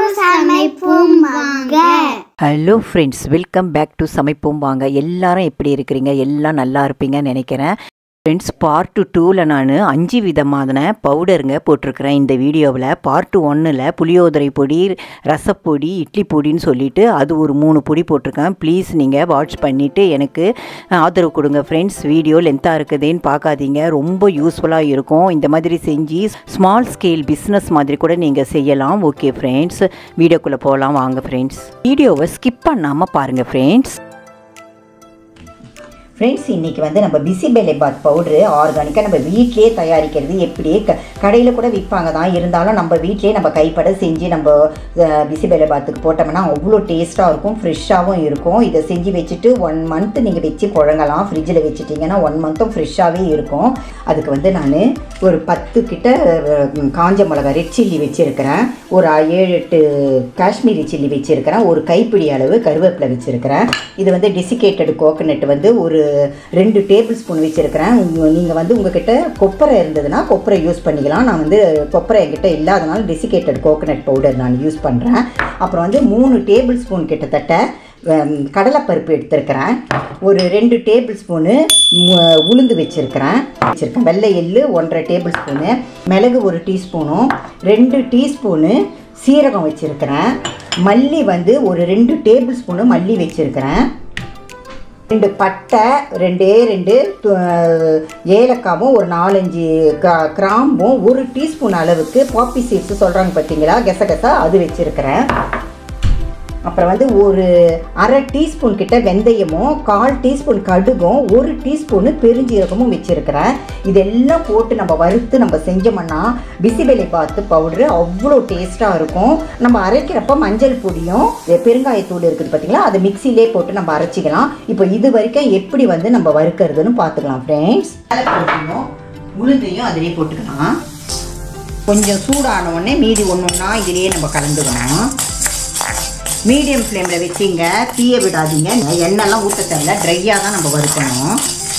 சமைப்போம் வாங்க hello friends welcome back to சமைப்போம் வாங்க எல்லாரும் எப்படி இருக்கிறீங்க எல்லாம் நல்லா இருப்பீங்கன்னு நினைக்கிறேன் ஃப்ரெண்ட்ஸ் பார்ட் டூவில் நான் அஞ்சு விதமான பவுடருங்க போட்டிருக்கிறேன் இந்த வீடியோவில் பார்ட் ஒன்னில் புளியோதரை பொடி ரசப்பொடி இட்லி பொடின்னு சொல்லிட்டு அது ஒரு மூணு பொடி போட்டிருக்கேன் ப்ளீஸ் நீங்கள் வாட்ச் பண்ணிவிட்டு எனக்கு ஆதரவு கொடுங்க ஃப்ரெண்ட்ஸ் வீடியோ லென்த்தாக இருக்குதுன்னு பார்க்காதீங்க ரொம்ப யூஸ்ஃபுல்லாக இருக்கும் இந்த மாதிரி செஞ்சு ஸ்மால் ஸ்கேல் பிஸ்னஸ் மாதிரி கூட நீங்கள் செய்யலாம் ஓகே ஃப்ரெண்ட்ஸ் வீடியோக்குள்ளே போகலாம் வாங்க ஃப்ரெண்ட்ஸ் வீடியோவை ஸ்கிப் பண்ணாமல் பாருங்கள் ஃப்ரெண்ட்ஸ் ஃப்ரெண்ட்ஸ் இன்றைக்கி வந்து நம்ம பிசிபெலை பாத் பவுட்ரு ஆர்கானிக்காக நம்ம வீட்டிலேயே தயாரிக்கிறது எப்படி க கடையில் கூட விற்பாங்க தான் இருந்தாலும் நம்ம வீட்டிலேயே நம்ம கைப்பட செஞ்சு நம்ம பிசிபெலை பாத்துக்கு போட்டோம்னா அவ்வளோ டேஸ்ட்டாக இருக்கும் ஃப்ரெஷ்ஷாகவும் இருக்கும் இதை செஞ்சு வச்சுட்டு ஒன் மந்த் நீங்கள் வச்சு புழங்கலாம் ஃப்ரிட்ஜில் வச்சுட்டிங்கன்னா ஒன் மந்த்தும் ஃப்ரெஷ்ஷாகவே இருக்கும் அதுக்கு வந்து நான் ஒரு பத்து கிட்ட அஹ், காஞ்ச மிளகா ரெட் சில்லி வச்சுருக்கிறேன் ஒரு ஏழு எட்டு காஷ்மீரி சில்லி வச்சுருக்கிறேன் ஒரு கைப்பிடி அளவு கருவேப்பிலை வச்சுருக்கிறேன் இது வந்து டெசிகேட்டட் கோகனட் வந்து ஒரு ரெண்டு டேபிள் ஸ்பூன் வச்சுருக்கிறேன் நீங்கள் வந்து உங்ககிட்ட கொப்பரை இருந்ததுன்னா கொப்பரை யூஸ் பண்ணிக்கலாம் நான் வந்து கொப்பரை என்கிட்ட இல்லாதனால டெசிகேட்டட் கோகனட் பவுடர் நான் யூஸ் பண்ணுறேன் அப்புறம் வந்து மூணு டேபிள் ஸ்பூன் கிட்டத்தட்ட ஹம், கடலைப்பருப்பு எடுத்திருக்கிறேன் ஒரு ரெண்டு டேபிள் ஸ்பூனு மு- உளுந்து வச்சுருக்கிறேன் வச்சுருக்கேன் வெள்ளை எள்ளு ஒன்றரை டேபிள் ஸ்பூனு மிளகு ஒரு டீஸ்பூனும் ரெண்டு டீஸ்பூனு சீரகம் வச்சுருக்கிறேன் மல்லி வந்து ஒரு ரெண்டு டேபிள் ஸ்பூனு மல்லி வச்சுருக்கிறேன் ரெண்டு பட்டை ரெண்டே ரெண்டு து- ஏலக்காவும் ஒரு நாலஞ்சு க கிராம்பும் ஒரு டீஸ்பூன் அளவுக்கு பாப்பி சீட்ஸ் சொல்கிறாங்க பார்த்தீங்களா கெசகசா அது வச்சுருக்கிறேன் அப்புறம் வந்து ஒரு அரை டீஸ்பூன் கிட்ட வெந்தயமும் கால் டீஸ்பூன் கடுகும் ஒரு டீஸ்பூனு பெருஞ்சீரகமும் வச்சுருக்கிறேன் இதெல்லாம் போட்டு நம்ம வறுத்து நம்ம செஞ்சோம்னா பிசிபெலை பாத்து பவுட்ரு அவ்வளோ டேஸ்ட்டாக இருக்கும் நம்ம அரைக்கிறப்ப மஞ்சள் பொடியும் எ, பெருங்காயத்தூள் இருக்குது பார்த்தீங்களா அதை மிக்சிலே போட்டு நம்ம அரைச்சிக்கலாம் இப்போ இது வரைக்கும் எப்படி வந்து நம்ம வறுக்கிறதுன்னு பார்த்துக்கலாம் ஃப்ரெண்ட்ஸ் உளுந்தையும் அதிலே போட்டுக்கலாம் கொஞ்சம் சூடான உடனே மீதி ஒன்று ஒன்றா இதிலேயே நம்ம கலந்துக்கணும் மீடியம் ஃப்ளேமில் வச்சிங்க தீய விடாதீங்க எண்ணெய்லாம் ஊற்ற தேவையில்ல ட்ரையாக தான் நம்ம வறுக்கணும்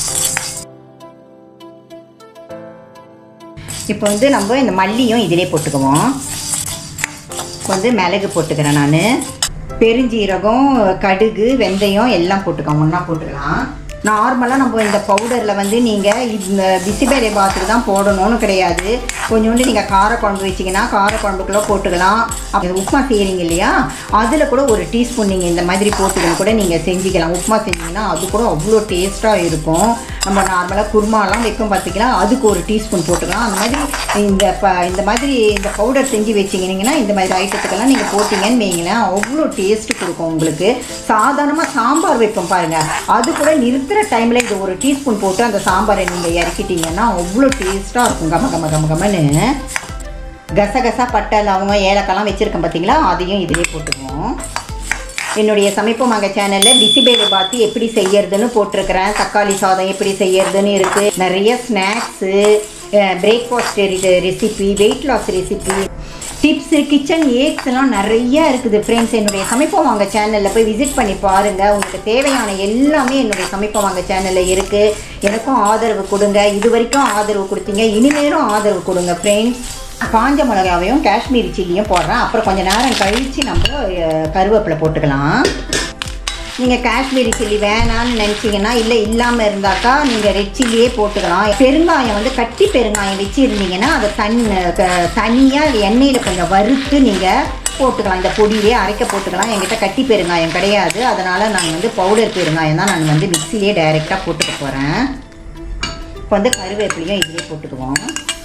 இப்போ வந்து நம்ம இந்த மல்லியும் இதிலே போட்டுக்குவோம் இப்போ வந்து மிளகு போட்டுக்கிறேன் நான் பெருஞ்சீரகம் கடுகு வெந்தயம் எல்லாம் போட்டுக்கோங்க ஒன்றா போட்டுக்கலாம் நார்மலாக நம்ம இந்த பவுடரில் வந்து நீங்கள் இந்த பிசிபேலை பாத்துக்கு தான் போடணும்னு கிடையாது கொஞ்சோண்டு நீங்கள் காரக்குழம்பு வச்சிங்கன்னா காரக்குழம்புக்குள்ள போட்டுக்கலாம் அப்படி உப்புமா செய்கிறீங்க இல்லையா அதில் கூட ஒரு டீஸ்பூன் நீங்கள் இந்த மாதிரி போட்டுக்கணும் கூட நீங்கள் செஞ்சுக்கலாம் உப்புமா செஞ்சீங்கன்னா அது கூட அவ்வளோ டேஸ்ட்டாக இருக்கும் நம்ம நார்மலாக குருமாலாம் வைக்கும் பார்த்தீங்களா அதுக்கு ஒரு டீஸ்பூன் போட்டுக்கலாம் அந்த மாதிரி இந்த ப இந்த மாதிரி இந்த பவுடர் செஞ்சு வச்சிங்கன்னா இந்த மாதிரி ஐட்டத்துக்கெல்லாம் நீங்கள் போட்டிங்கன்னு வைங்களேன் அவ்வளோ டேஸ்ட் கொடுக்கும் உங்களுக்கு சாதாரணமாக சாம்பார் வைப்போம் பாருங்கள் அது கூட நிறுத்துகிற டைமில் இது ஒரு டீஸ்பூன் போட்டு அந்த சாம்பாரை நீங்கள் இறக்கிட்டீங்கன்னா அவ்வளோ டேஸ்ட்டாக இருக்கும் கம கம கம கமன்னு கசகசா பட்டை லவங்கம் ஏலக்காய்லாம் வச்சுருக்கேன் பார்த்தீங்களா அதையும் இதிலே போட்டுக்குவோம் என்னுடைய சமைப்போம் அங்கே சேனலில் பிசிபேலை பாத்தி எப்படி செய்யறதுன்னு போட்டிருக்கிறேன் தக்காளி சாதம் எப்படி செய்யறதுன்னு இருக்குது நிறைய snacks breakfast recipe weight loss recipe tips kitchen hacks எல்லாம் நிறைய இருக்குது ஃப்ரெண்ட்ஸ் என்னுடைய சமைப்போம் வாங்க சேனலில் போய் விசிட் பண்ணி பாருங்கள் உங்களுக்கு தேவையான எல்லாமே என்னுடைய சமைப்போம் வாங்க சேனலில் இருக்குது எனக்கும் ஆதரவு கொடுங்க இது வரைக்கும் ஆதரவு கொடுத்தீங்க இனிமேலும் ஆதரவு கொடுங்க ஃப்ரெண்ட்ஸ் காஞ்ச மிளகாவையும் காஷ்மீரி சில்லியும் போடுறேன் அப்புறம் கொஞ்சம் நேரம் கழித்து நம்ம அஹ், கருவேப்பிலை போட்டுக்கலாம் நீங்கள் காஷ்மீரி சில்லி வேணான்னு நினச்சிங்கன்னா இல்லை இல்லாமல் இருந்தாக்கா நீங்கள் ரெட் சில்லியே போட்டுக்கலாம் பெருங்காயம் வந்து கட்டி பெருங்காயம் வச்சு இருந்தீங்கன்னா அதை தன் தனியாக எண்ணெயில் கொஞ்சம் வறுத்து நீங்கள் போட்டுக்கலாம் இந்த பொடியிலே அரைக்க போட்டுக்கலாம் என்கிட்ட கட்டி பெருங்காயம் கிடையாது அதனால் நான் வந்து பவுடர் பெருங்காயம் தான் நான் வந்து மிக்சிலே டைரெக்டாக போட்டுக்க போகிறேன் இப்போ வந்து கருவேப்பிலையும் இதிலே போட்டுக்குவோம்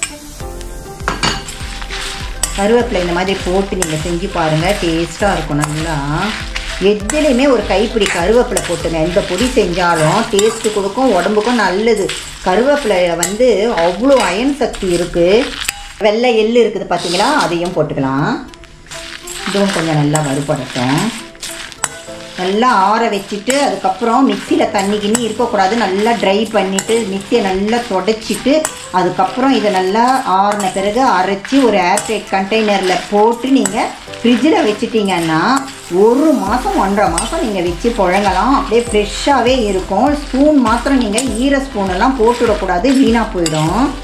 கருவேப்பிலை இந்த மாதிரி போட்டு நீங்கள் செஞ்சு பாருங்கள் டேஸ்ட்டாக இருக்கும் நல்லா எதுலேயுமே ஒரு கைப்பிடி கருவேப்பிலை போட்டுங்க எந்த பொடி செஞ்சாலும் டேஸ்ட்டு கொடுக்கும் உடம்புக்கும் நல்லது கருவேப்பிலை வந்து அவ்வளோ அயன் சக்தி இருக்குது வெள்ளை எள்ளு இருக்குது பார்த்தீங்களா அதையும் போட்டுக்கலாம் இதுவும் கொஞ்சம் நல்லா வறுபடட்டும் நல்லா ஆற வச்சுட்டு அதுக்கப்புறம் மிக்சியில் தண்ணி கிண்ணி இருக்கக்கூடாது நல்லா ட்ரை பண்ணிவிட்டு மிக்சியை நல்லா தொடச்சிட்டு அதுக்கப்புறம் இதை நல்லா ஆறின பிறகு அரைச்சி ஒரு ஏர்டைட் கண்டெய்னரில் போட்டு நீங்கள் ஃப்ரிட்ஜில் வச்சிட்டிங்கன்னா ஒரு மாதம் ஒன்றரை மாதம் நீங்கள் வச்சு புழங்கலாம் அப்படியே ஃப்ரெஷ்ஷாகவே இருக்கும் ஸ்பூன் மாத்திரம் நீங்கள் ஈர ஸ்பூனெல்லாம் போட்டுவிடக்கூடாது வீணாக போயிடும்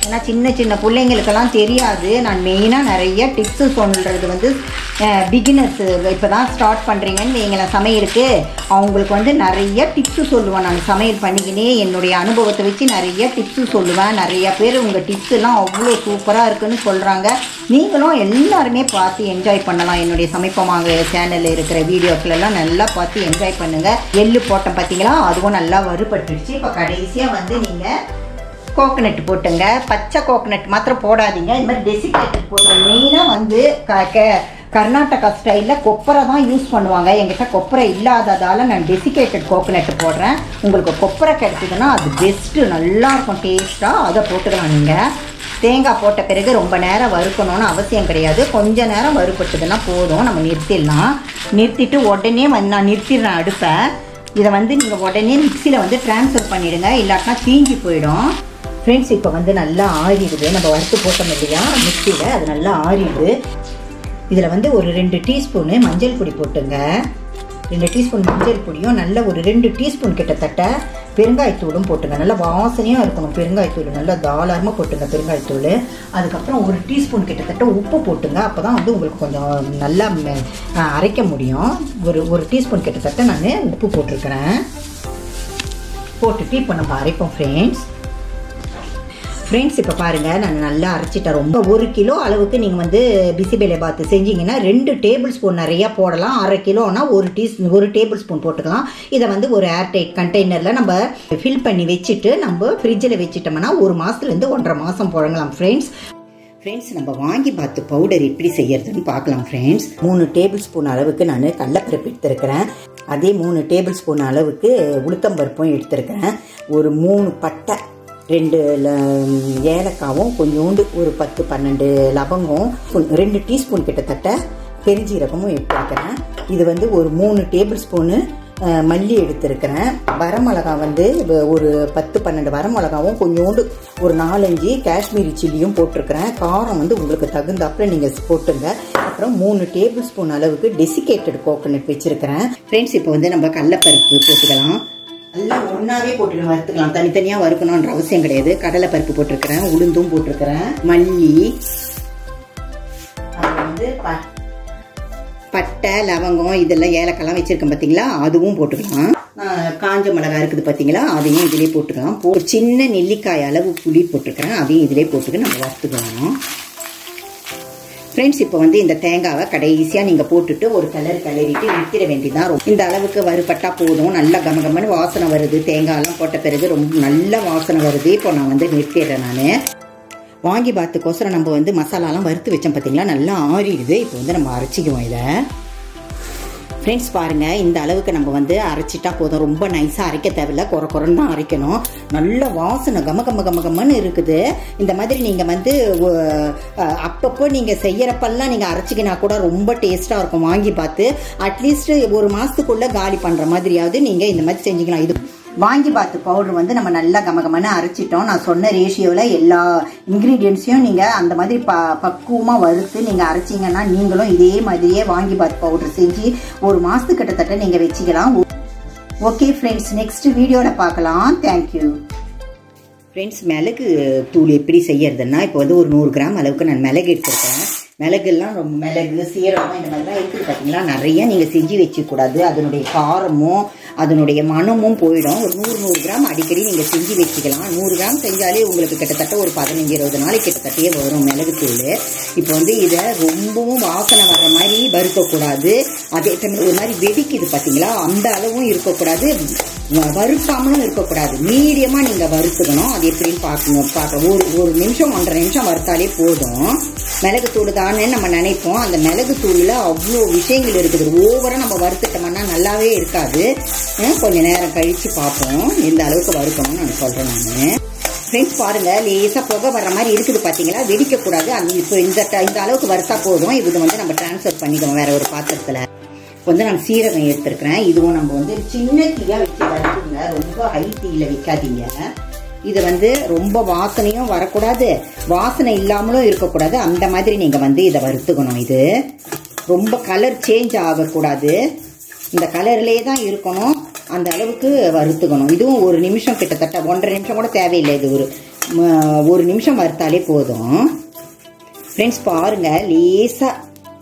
பார்த்தீங்கன்னா சின்ன சின்ன பிள்ளைங்களுக்கெல்லாம் தெரியாது நான் மெயினாக நிறைய டிப்ஸு சொல்கிறது வந்து பிகினர்ஸ் இப்போ தான் ஸ்டார்ட் பண்ணுறீங்கன்னு வைங்களேன் சமையலுக்கு அவங்களுக்கு வந்து நிறைய டிப்ஸு சொல்லுவேன் நான் சமையல் பண்ணிக்கினே என்னுடைய அனுபவத்தை வச்சு நிறைய டிப்ஸு சொல்லுவேன் நிறைய பேர் உங்கள் டிப்ஸ் எல்லாம் அவ்வளோ சூப்பராக இருக்குன்னு சொல்கிறாங்க நீங்களும் எல்லாருமே பார்த்து என்ஜாய் பண்ணலாம் என்னுடைய சமைப்பமாக சேனலில் இருக்கிற வீடியோக்களெல்லாம் நல்லா பார்த்து என்ஜாய் பண்ணுங்கள் எள்ளு போட்டேன் பார்த்தீங்களா அதுவும் நல்லா வறுபட்டுடுச்சு இப்போ கடைசியாக வந்து நீங்கள் கோகனட் போட்டுங்க பச்சை கோகனட் மாத்திரம் போடாதீங்க இந்த மாதிரி டெசிகேட்டட் போட்டுருங்க மெயினாக வந்து க க- கர்நாடகா ஸ்டைலில் கொப்பரை தான் யூஸ் பண்ணுவாங்க என்கிட்ட கொப்பரை இல்லாததால் நான் டெசிகேட்டட் கோகனட் போடுறேன் உங்களுக்கு கொப்பரை கிடைச்சதுன்னா அது பெஸ்ட்டு நல்லா இருக்கும் டேஸ்ட்டாக அதை போட்டுக்கலாம் நீங்கள் தேங்காய் போட்ட பிறகு ரொம்ப நேரம் வறுக்கணும்னு அவசியம் கிடையாது கொஞ்ச நேரம் வறுபட்டதுன்னா போதும் நம்ம நிறுத்திடலாம் நிறுத்திட்டு உடனே வந்து நான் நிறுத்திடுறேன் அடுப்பை இதை வந்து நீங்கள் உடனே மிக்சியில் வந்து ட்ரான்ஸ்ஃபர் பண்ணிவிடுங்க இல்லாட்டினா தீஞ்சி போயிடும் ஃப்ரெண்ட்ஸ் இப்போ வந்து நல்லா ஆறிடுது நம்ம வறுத்து போட்டோம் இல்லையா மிக்சியில் அது நல்லா ஆறிடுது இதில் வந்து ஒரு ரெண்டு டீஸ்பூனு மஞ்சள் பொடி போட்டுங்க ரெண்டு டீஸ்பூன் மஞ்சள் பொடியும் நல்ல ஒரு ரெண்டு டீஸ்பூன் கிட்டத்தட்ட பெருங்காயத்தூளும் போட்டுங்க நல்லா வாசனையாக இருக்கணும் பெருங்காயத்தூள் நல்லா தாராளமாக போட்டுங்க பெருங்காயத்தூள் அதுக்கப்புறம் ஒரு டீஸ்பூன் கிட்டத்தட்ட உப்பு போட்டுங்க அப்போ தான் வந்து உங்களுக்கு கொஞ்சம் நல்லா மெ- ஆ, அரைக்க முடியும் ஒரு ஒரு டீஸ்பூன் கிட்டத்தட்ட நான் உப்பு போட்டிருக்கிறேன் போட்டுட்டு இப்போ நம்ம அரைப்போம் ஃப்ரெண்ட்ஸ் ஃப்ரெண்ட்ஸ் இப்போ பாருங்கள் நான் நல்லா அரைச்சிட்டேன் ரொம்ப ஒரு கிலோ அளவுக்கு நீங்கள் வந்து பிசிபேலை பாத்து செஞ்சீங்கன்னா ரெண்டு டேபிள் ஸ்பூன் நிறையா போடலாம் அரை கிலோனா ஒரு டீ ஒரு டேபிள் ஸ்பூன் போட்டுக்கலாம் இதை வந்து ஒரு ஏர்டைட் கண்டெய்னரில் நம்ம ஃபில் பண்ணி வச்சுட்டு நம்ம ஃப்ரிட்ஜில் வச்சுட்டோம்னா ஒரு மாதத்துலேருந்து ஒன்றரை மாதம் புழங்கலாம் ஃப்ரெண்ட்ஸ் ஃப்ரெண்ட்ஸ் நம்ம வாங்கி பார்த்து பவுடர் எப்படி செய்யறதுன்னு பார்க்கலாம் ஃப்ரெண்ட்ஸ் மூணு டேபிள் ஸ்பூன் அளவுக்கு நான் கடலப்பருப்பு எடுத்திருக்கிறேன் அதே மூணு டேபிள் ஸ்பூன் அளவுக்கு உளுத்தம்பருப்பும் எடுத்திருக்கிறேன் ஒரு மூணு பட்டை ரெண்டு ல- ஏலக்காவும் கொஞ்சோண்டு ஒரு பத்து பன்னெண்டு லவங்கம் ரெண்டு டீஸ்பூன் கிட்டத்தட்ட பெருஞ்சீரகமும் எடுத்துருக்கிறேன் இது வந்து ஒரு மூணு டேபிள் ஸ்பூனு அஹ், மல்லி எடுத்திருக்கிறேன் வரமிளகா வந்து வ- ஒரு பத்து பன்னெண்டு வரமிளகாவும் கொஞ்சோண்டு ஒரு நாலஞ்சு காஷ்மீரி சில்லியும் போட்டிருக்கிறேன் காரம் வந்து உங்களுக்கு தகுந்தாப்புல நீங்கள் போட்டுங்க அப்புறம் மூணு டேபிள் ஸ்பூன் அளவுக்கு டெசிகேட்டட் கோகோனட் வச்சிருக்கிறேன் ஃப்ரெண்ட்ஸ் இப்போ வந்து நம்ம கடலைப்பருப்பு போட்டுக்கலாம் எல்லாம் ஒன்றாவே போட்டு வறுத்துக்கலாம் தனித்தனியாக வறுக்கணுன்ற அவசியம் கிடையாது கடலை பருப்பு போட்டிருக்கிறேன் உளுந்தும் போட்டிருக்கிறேன் மல்லி அப்புறம் வந்து ப- பட்டை லவங்கம் இதெல்லாம் ஏலக்காய்லாம் வச்சிருக்கேன் பார்த்தீங்களா அதுவும் போட்டுக்கலாம் ஆஹ் காஞ்ச மிளகாய் இருக்குது பார்த்தீங்களா அதையும் இதிலே போட்டுக்கலாம் போ ஒரு சின்ன நெல்லிக்காய் அளவு புளி போட்டிருக்கிறேன் அதையும் இதிலே போட்டுக்க நம்ம வறுத்துக்கலாம் ஃப்ரெண்ட்ஸ் இப்போ வந்து இந்த தேங்காவை கடைசியாக நீங்கள் போட்டுட்டு ஒரு கலர் கிளறிட்டு வித்திட வேண்டியதான் இந்த அளவுக்கு வறுபட்டா போதும் நல்லா கமகமன்னு வாசனை வருது தேங்காயெல்லாம் போட்ட பிறகு ரொம்ப நல்ல வாசனை வருது இப்போ நான் வந்து நிறுத்திடுறேன் நான் வாங்கி பார்த்துக்கோசரம் நம்ம வந்து மசாலாலாம் வறுத்து வச்சோம் பார்த்தீங்களா நல்லா ஆறிடுது இப்போ வந்து நம்ம அரைச்சிக்குவோம் இதை ஃப்ரெண்ட்ஸ் பாருங்கள் இந்த அளவுக்கு நம்ம வந்து அரைச்சிட்டா போதும் ரொம்ப நைஸாக அரைக்க தேவையில்ல குறை குறைன்னு தான் அரைக்கணும் நல்ல வாசனை கம கம கம கமன்னு இருக்குது இந்த மாதிரி நீங்கள் வந்து ஒ- அஹ், அப்பப்போ நீங்கள் செய்யறப்பெல்லாம் நீங்கள் அரைச்சிக்கினா கூட ரொம்ப டேஸ்ட்டாக இருக்கும் வாங்கி பார்த்து அட்லீஸ்ட் ஒரு மாதத்துக்குள்ளே காலி பண்ணுற மாதிரியாவது நீங்கள் இந்த மாதிரி செஞ்சுக்கலாம் இது வாங்கி பார்த்து பவுடர் வந்து நம்ம நல்லா கமகமன்னு அரைச்சிட்டோம் நான் சொன்ன ரேஷியோவில் எல்லா இன்க்ரீடியன்ஸையும் நீங்கள் அந்த மாதிரி ப பக்குவமாக வறுத்து நீங்கள் அரைச்சிங்கன்னா நீங்களும் இதே மாதிரியே வாங்கி பார்த்து பவுடர் செஞ்சு ஒரு மாதத்துக்கு கிட்டத்தட்ட நீங்கள் வச்சுக்கலாம் ஓகே ஃப்ரெண்ட்ஸ் நெக்ஸ்ட் வீடியோவில் பார்க்கலாம் தேங்க்யூ ஃப்ரெண்ட்ஸ் மிளகு தூள் எப்படி செய்யறதுன்னா இப்போ வந்து ஒரு நூறு கிராம் அளவுக்கு நான் மிளகு எடுத்திருக்கேன் மிளகுலாம் ரொம்ப மிளகு சீரகம் இந்த மாதிரிலாம் இருக்குது பார்த்தீங்களா நிறைய நீங்கள் செஞ்சு வச்சுக்கூடாது அதனுடைய காரமும் அதனுடைய மனமும் போயிடும் ஒரு நூறு நூறு கிராம் அடிக்கடி நீங்கள் செஞ்சு வச்சுக்கலாம் நூறு கிராம் செஞ்சாலே உங்களுக்கு கிட்டத்தட்ட ஒரு பதினஞ்சு இருபது நாளைக்கு கிட்டத்தட்டே வரும் மிளகு தூள் இப்போ வந்து இதை ரொம்பவும் வாசனை வர்ற மாதிரி வறுக்கக்கூடாது அதே டைம் ஒரு மாதிரி வெடிக்குது பார்த்தீங்களா அந்த அளவும் இருக்கக்கூடாது வ- வறுக்காமலும் இருக்கக்கூடாது மீடியமாக நீங்கள் வறுத்துக்கணும் அது எப்படின்னு பார்க்கணும் பார்க்க ஒரு ஒரு நிமிஷம் ஒன்றரை நிமிஷம் வறுத்தாலே போதும் மிளகுத்தூள் தானே நம்ம நினைப்போம் அந்த மிளகுத்தூளில் அவ்வளோ விஷயங்கள் இருக்குது ஓவராக நம்ம வறுத்துட்டோம்னா நல்லாவே இருக்காது அஹ் கொஞ்ச நேரம் கழித்து பார்ப்போம் எந்த அளவுக்கு வறுக்கணும்னு நான் சொல்கிறேன் நான் ஃப்ரெண்ட்ஸ் பாருங்க லேசாக புகை வர்ற மாதிரி இருக்குது பார்த்தீங்களா வெடிக்கக்கூடாது அந்த இப்போ இந்த ட- இந்த அளவுக்கு வறுத்தா போதும் இது வந்து நம்ம ட்ரான்ஸ்ஃபர் பண்ணிக்குவோம் வேற ஒரு பாத்திரத்தில் இப்போ வந்து நான் சீரகம் எடுத்திருக்கிறேன் இதுவும் நம்ம வந்து சின்ன தீயா வச்சு வறுத்துங்க ரொம்ப ஹை தீயில வைக்காதீங்க இது வந்து ரொம்ப வாசனையும் வரக்கூடாது வாசனை இல்லாமலும் இருக்கக்கூடாது அந்த மாதிரி நீங்கள் வந்து இதை வறுத்துக்கணும் இது ரொம்ப கலர் சேஞ்ச் ஆகக்கூடாது இந்த கலர்லேயே தான் இருக்கணும் அந்த அளவுக்கு வறுத்துக்கணும் இதுவும் ஒரு நிமிஷம் கிட்டத்தட்ட ஒன்றரை நிமிஷம் கூட தேவையில்லை இது ஒரு ம- ஒரு நிமிஷம் வறுத்தாலே போதும் ஃப்ரெண்ட்ஸ் பாருங்க லேசா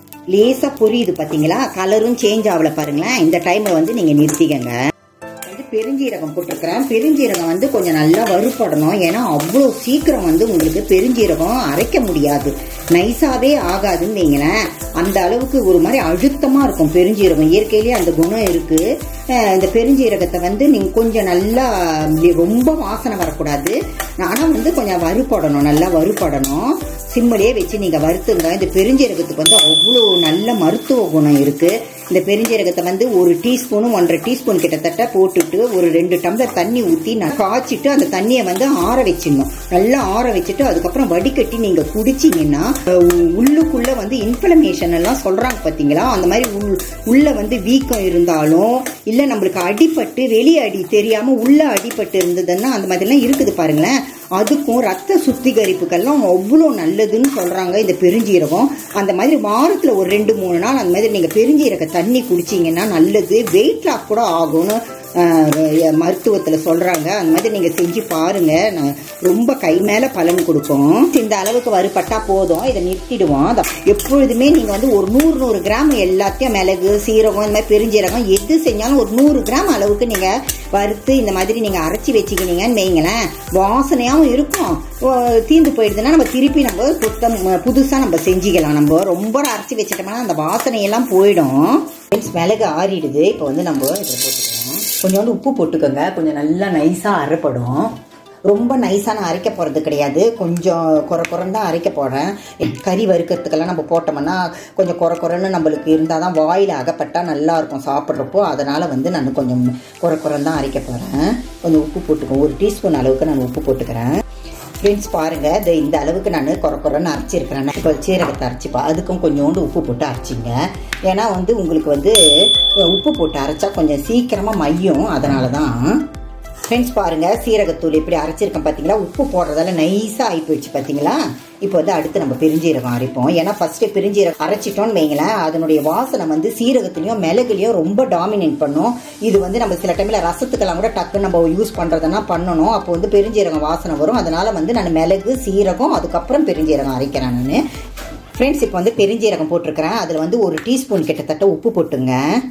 லேசா புரியுது பாத்தீங்களா கலரும் சேஞ்ச் ஆகல பாருங்களேன் இந்த டைம்ல வந்து நீங்க நிறுத்திக்கங்க வந்து பெருஞ்சீரகம் போட்டிருக்கிறேன் பெருஞ்சீரகம் வந்து கொஞ்சம் நல்லா வறுபடணும் ஏன்னா அவ்வளோ சீக்கிரம் வந்து உங்களுக்கு பெருஞ்சீரகம் அரைக்க முடியாது நைஸாவே ஆகாதுன்னு வைங்களேன் அந்த அளவுக்கு ஒரு மாதிரி அழுத்தமா இருக்கும் பெருஞ்சீரகம் இயற்கையிலேயே அந்த குணம் இருக்கு அஹ் இந்த பெருஞ்சீரகத்தை வந்து நீங்க கொஞ்சம் நல்லா இப்படி ரொம்ப வாசனை வரக்கூடாது ஆனா வந்து கொஞ்சம் வறுபடணும் நல்லா வறுபடணும் சிம்மிலேயே வச்சு நீங்க வறுத்துங்க இந்த பெருஞ்சீரகத்துக்கு வந்து அவ்வளோ நல்ல மருத்துவ குணம் இருக்கு இந்த பெருஞ்சீரகத்தை வந்து ஒரு டீஸ்பூனும் ஒன்றரை டீஸ்பூன் கிட்டத்தட்ட போட்டுட்டு ஒரு ரெண்டு டம்ளர் தண்ணி ஊற்றி நான் காய்ச்சிட்டு அந்த தண்ணியை வந்து ஆற வச்சிடணும் நல்லா ஆற வச்சுட்டு அதுக்கப்புறம் வடிகட்டி நீங்க குடிச்சீங்கன்னா அஹ், உ- உள்ளுக்குள்ள வந்து இன்ஃபிளமேஷன் எல்லாம் சொல்றாங்க பாத்தீங்களா அந்த மாதிரி உள் உள்ள வந்து வீக்கம் இருந்தாலும் இல்ல நம்மளுக்கு அடிபட்டு வெளியே அடி தெரியாம உள்ள அடிபட்டு இருந்ததுன்னா அந்த மாதிரிலாம் இருக்குது பாருங்களேன் அதுக்கும் ரத்த சுத்திகரிப்புக்கெல்லாம் அவ்வளோ நல்லதுன்னு சொல்றாங்க இந்த பெருஞ்சீரகம் அந்த மாதிரி வாரத்துல ஒரு ரெண்டு மூணு நாள் அந்த மாதிரி நீங்க பெருஞ்சீரக தண்ணி குடிச்சீங்கன்னா நல்லது வெயிட் லாஸ் கூட ஆகும்னு ஆஹ், மருத்துவத்துல சொல்றாங்க அந்த மாதிரி நீங்க செஞ்சு பாருங்க நான் ரொம்ப கை மேல பலன் கொடுக்கும் இந்த அளவுக்கு வறுபட்டா போதும் இதை நிறுத்திடுவோம் அத- எப்பொழுதுமே நீங்க வந்து ஒரு நூறு நூறு கிராம் எல்லாத்தையும் மிளகு சீரகம் இந்த மாதிரி பெருஞ்சீரகம் எது செஞ்சாலும் ஒரு நூறு கிராம் அளவுக்கு நீங்க வறுத்து இந்த மாதிரி நீங்க அரைச்சி வச்சுக்கினீங்கன்னு வைங்களேன் வாசனையாவும் இருக்கும் ஓ, தீந்து போயிடுதுன்னா நம்ம திருப்பி நம்ம புத்தம் புதுசா நம்ம செஞ்சுக்கலாம் நம்ம ரொம்ப அரைச்சி வச்சிட்டோம்னா அந்த வாசனையெல்லாம் போயிடும் Friends, மிளகு ஆறிடுது இப்போ வந்து நம்ம இதில் போட்டுக்கலாம் கொஞ்சோண்டு உப்பு போட்டுக்கோங்க கொஞ்சம் நல்லா நைஸாக அரைப்படும் ரொம்ப நைஸாக நான் அரைக்க போகிறது கிடையாது கொஞ்சம் குறை குறைன்னு தான் அரைக்க போகிறேன் கறி வறுக்கிறதுக்கெல்லாம் நம்ம போட்டோம்னா கொஞ்சம் குறை குறைன்னு நம்மளுக்கு இருந்தால் தான் வாயில் அகப்பட்டா நல்லா இருக்கும் சாப்பிட்றப்போ அதனால் வந்து நான் கொஞ்சம் குறை குறைன்னு தான் அரைக்க போகிறேன் கொஞ்சம் உப்பு போட்டுக்கோ ஒரு டீஸ்பூன் அளவுக்கு நான் உப்பு போட்டுக்கிறேன் ஃப்ரெண்ட்ஸ் பாருங்க இது இந்த அளவுக்கு நான் குறை குறைன்னு அரைச்சிருக்கிறேன் இப்போ சீரகத்தை அரைச்சிப்பா அதுக்கும் கொஞ்சோண்டு உப்பு போட்டு அரைச்சிங்க ஏன்னா வந்து உங்களுக்கு வந்து உப்பு போட்டு அரைச்சா கொஞ்சம் சீக்கிரமாக மையும் அதனால தான் ஃப்ரெண்ட்ஸ் பாருங்க சீரகத்தூள் எப்படி அரைச்சிருக்கேன் பார்த்தீங்களா உப்பு போடுறதால நைஸாக ஆகி போயிடுச்சு பார்த்தீங்களா இப்போ வந்து அடுத்து நம்ம பெருஞ்சீரகம் அரைப்போம் ஏன்னா ஃபர்ஸ்ட் பெருஞ்சீரகம் அரைச்சிட்டோம்னு வைங்களேன் அதனுடைய வாசனை வந்து சீரகத்துலயும் மிளகுலயும் ரொம்ப டாமினேட் பண்ணும் இது வந்து நம்ம சில டைம்ல ரசத்துக்கெல்லாம் கூட டக்கு நம்ம யூஸ் பண்றதுன்னா பண்ணணும் அப்போ வந்து பெருஞ்சீரகம் வாசனை வரும் அதனால வந்து நான் மிளகு சீரகம் அதுக்கப்புறம் பெருஞ்சீரகம் அரைக்கிறேன் நான் ஃப்ரெண்ட்ஸ் இப்போ வந்து பெருஞ்சீரகம் போட்டிருக்கிறேன் அதில் வந்து ஒரு டீஸ்பூன் கிட்டத்தட்ட உப்பு போட்டுங்க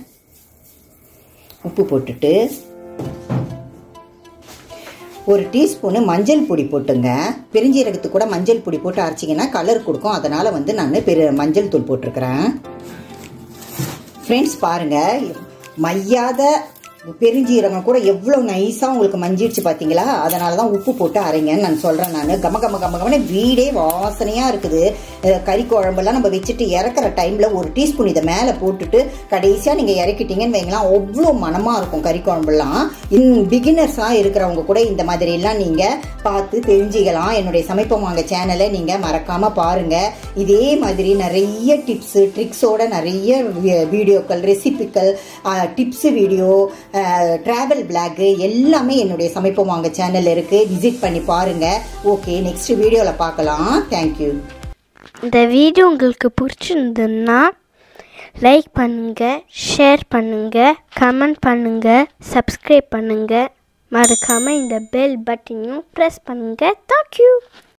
உப்பு போட்டுட்டு ஒரு டீஸ்பூனு மஞ்சள் பொடி போட்டுங்க பெருஞ்சீரகத்துக்கு கூட மஞ்சள் பொடி போட்டு அரைச்சிங்கன்னா கலர் கொடுக்கும் அதனால வந்து நான் பெரு மஞ்சள் தூள் போட்டிருக்கிறேன் ஃப்ரெண்ட்ஸ் பாருங்க மையாத பெருஞ்சீரகம் கூட எவ்வளோ நைஸாக உங்களுக்கு மஞ்சிடுச்சு பார்த்தீங்களா அதனால தான் உப்பு போட்டு அரைங்கன்னு நான் சொல்கிறேன் நான் கம கம கம கமனே வீடே வாசனையாக இருக்குது அஹ் கறி குழம்பெல்லாம் நம்ம வச்சுட்டு இறக்குற டைமில் ஒரு டீஸ்பூன் இதை மேலே போட்டுட்டு கடைசியாக நீங்கள் இறக்கிட்டீங்கன்னு வைங்களேன் அவ்வளோ மனமாக இருக்கும் கறி குழம்புலாம் இன் பிகினர்ஸாக இருக்கிறவங்க கூட இந்த மாதிரிலாம் நீங்கள் பார்த்து தெரிஞ்சுக்கலாம் என்னுடைய சமைப்போம் வாங்க சேனலை நீங்கள் மறக்காமல் பாருங்கள் இதே மாதிரி நிறைய டிப்ஸு ட்ரிக்ஸோட நிறைய வி- வீடியோக்கள் ரெசிபிக்கள் டிப்ஸ் வீடியோ ட்ராவல் பிளாகு எல்லாமே என்னுடைய சமைப்போம் வாங்க சேனல் இருக்குது விசிட் பண்ணி பாருங்கள் ஓகே நெக்ஸ்ட் வீடியோவில் பார்க்கலாம் தேங்க்யூ இந்த வீடியோ உங்களுக்கு பிடிச்சிருந்ததுன்னா லைக் பண்ணுங்கள் ஷேர் பண்ணுங்கள் கமெண்ட் பண்ணுங்கள் சப்ஸ்கிரைப் பண்ணுங்கள் மறக்காமல் இந்த பெல் பட்டனையும் ப்ரெஸ் பண்ணுங்கள் தேங்க்யூ